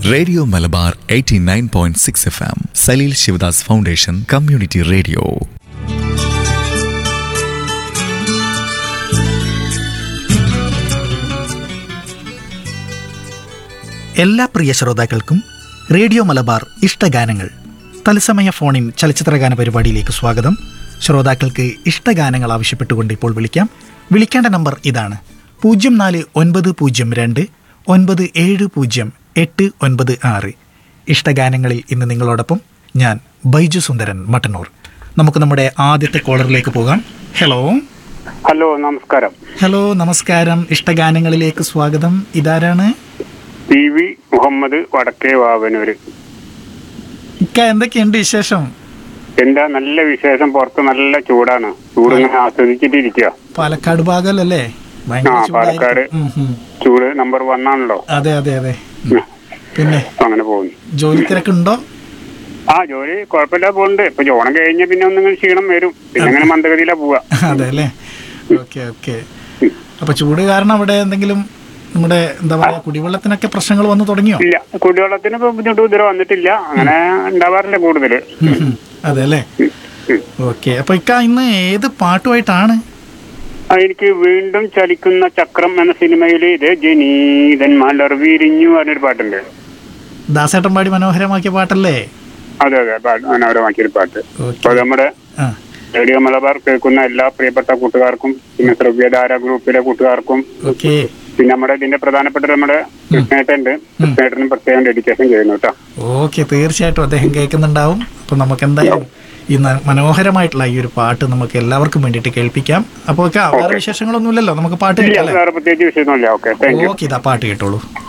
Radio Malabar 89.6 point six F M Saleel Shivadas foundation community radio എല്ലാ പ്രിയ ശ്രോതാക്കൾക്കും റേഡിയോ മലബാർ ഇഷ്ടഗാനങ്ങൾ തത്സമയ ഫോണിൻ ചലച്ചിത്രഗാന പരിപാടിയിലേക്ക് സ്വാഗതം ശ്രോതാക്കൾക്ക് ഇഷ്ടഗാനങ്ങൾ ആവശ്യപ്പെട്ടുകൊണ്ട് ഇപ്പോൾ വിളിക്കാം വിളിക്കേണ്ട നമ്പർ ഇതാണ് പൂജ്യം നാല് ഒൻപത് പൂജ്യം രണ്ട് ഒൻപത് ഏഴ് പൂജ്യം എട്ട് ഒൻപത് ആറ് ഇഷ്ടഗാനങ്ങളിൽ ഇന്ന് നിങ്ങളോടൊപ്പം ഞാൻ ബൈജു സുന്ദരൻ മട്ടന്നൂർ നമുക്ക് നമ്മുടെ ആദ്യത്തെ കോളറിലേക്ക് പോകാം ഹലോ ഹലോ നമസ്കാരം ഹലോ നമസ്കാരം ഇഷ്ടഗാനങ്ങളിലേക്ക് സ്വാഗതം ഇതാരാണ് പി വി മുഹമ്മദ് വടക്കേ വാവനൂര് ഇക്ക എന്തൊക്കെയുണ്ട് വിശേഷം എന്താ നല്ല വിശേഷം പുറത്ത് നല്ല ചൂടാണ് ചൂട് ഇങ്ങനെ ആസ്വദിച്ചിട്ടിരിക്കുക പാലക്കാട് ഭാഗമല്ലേ ആ ഭയങ്കര ചൂടായിരിക്കും. പാലക്കാട് ഉം, ഉം. ചൂട് നമ്പർ വൺ ആണല്ലോ അതെ അതെ അതെ ഉം. പിന്നെ അങ്ങനെ പോകുന്നു ജോലി തിരക്കുണ്ടോ ആ ജോലി കുഴപ്പമില്ല പോകുന്നുണ്ട് ഇപ്പൊ ഓണം കഴിഞ്ഞ പിന്നെ ഒന്നിങ്ങനെ ക്ഷീണം വരും പിന്നെ അങ്ങനെ മന്ദഗതിയിലാ പോവാ അതെ അല്ലേ ഓക്കെ ഓക്കെ അപ്പൊ ചൂട് കാരണം അവിടെ എന്തെങ്കിലും നമ്മുടെ എന്താ പറയാ കുടിവെള്ളത്തിനൊക്കെ പ്രശ്നങ്ങൾ വന്നു തുടങ്ങിയോ ഇല്ല കുടിവെള്ളത്തിന് ഇപ്പൊ ബുദ്ധിമുട്ട് ഇതുവരെ വന്നിട്ടില്ല അങ്ങനെ ഉണ്ടാവാറില്ല കൂടുതല് ഉം, ഉം. അതെ അല്ലേ ഉം, ഉം. ഓക്കെ അപ്പൊ ഇക്ക ഇന്ന് ഏത് പാട്ടുമായിട്ടാണ് ആ, എനിക്ക് വീണ്ടും ചലിക്കുന്ന ചക്രം എന്ന സിനിമയില് ഇത് ജനീതൻ മലർ വിരിഞ്ഞു പറഞ്ഞൊരു പാട്ടുണ്ട് ദാസേട്ടൻ പാടി മനോഹരമാക്കിയ പാട്ടല്ലേ അതെ അതെ പാട്ട് മനോഹരമാക്കിയൊരു പാട്ട് ഓക്കെ അപ്പൊ നമ്മുടെ ആ റേഡിയോ മലബാർ കേൾക്കുന്ന എല്ലാ പ്രിയപ്പെട്ട കൂട്ടുകാർക്കും പിന്നെ ശ്രവ്യധാര ഗ്രൂപ്പിലെ കൂട്ടുകാർക്കും ഓക്കെ പിന്നെ നമ്മുടെ ഇതിന്റെ പ്രധാനപ്പെട്ട നമ്മുടെ കൃഷ്ണേട്ടുണ്ട് കൃഷ്ണേട്ടനും പ്രത്യേകം ഡെഡിക്കേഷൻ ചെയ്യുന്നു കേട്ടോ ഓക്കെ തീർച്ചയായിട്ടും അദ്ദേഹം കേൾക്കുന്നുണ്ടാവും അപ്പൊ നമുക്ക് എന്തായാലും ഈ ന- മനോഹരമായിട്ടുള്ള ഈ ഒരു പാട്ട് നമുക്ക് എല്ലാവർക്കും വേണ്ടിയിട്ട് കേൾപ്പിക്കാം അപ്പൊ ഒക്കെ വേറെ വിശേഷങ്ങളൊന്നുമില്ലല്ലോ നമുക്ക് പാട്ട് ഇല്ല കേൾക്കാം വേറെ പ്രത്യേകിച്ച് വിഷയമൊന്നുമില്ല ഓക്കെ താങ്ക് യു ഓക്കെ ഇതാ പാട്ട് കേട്ടോളൂ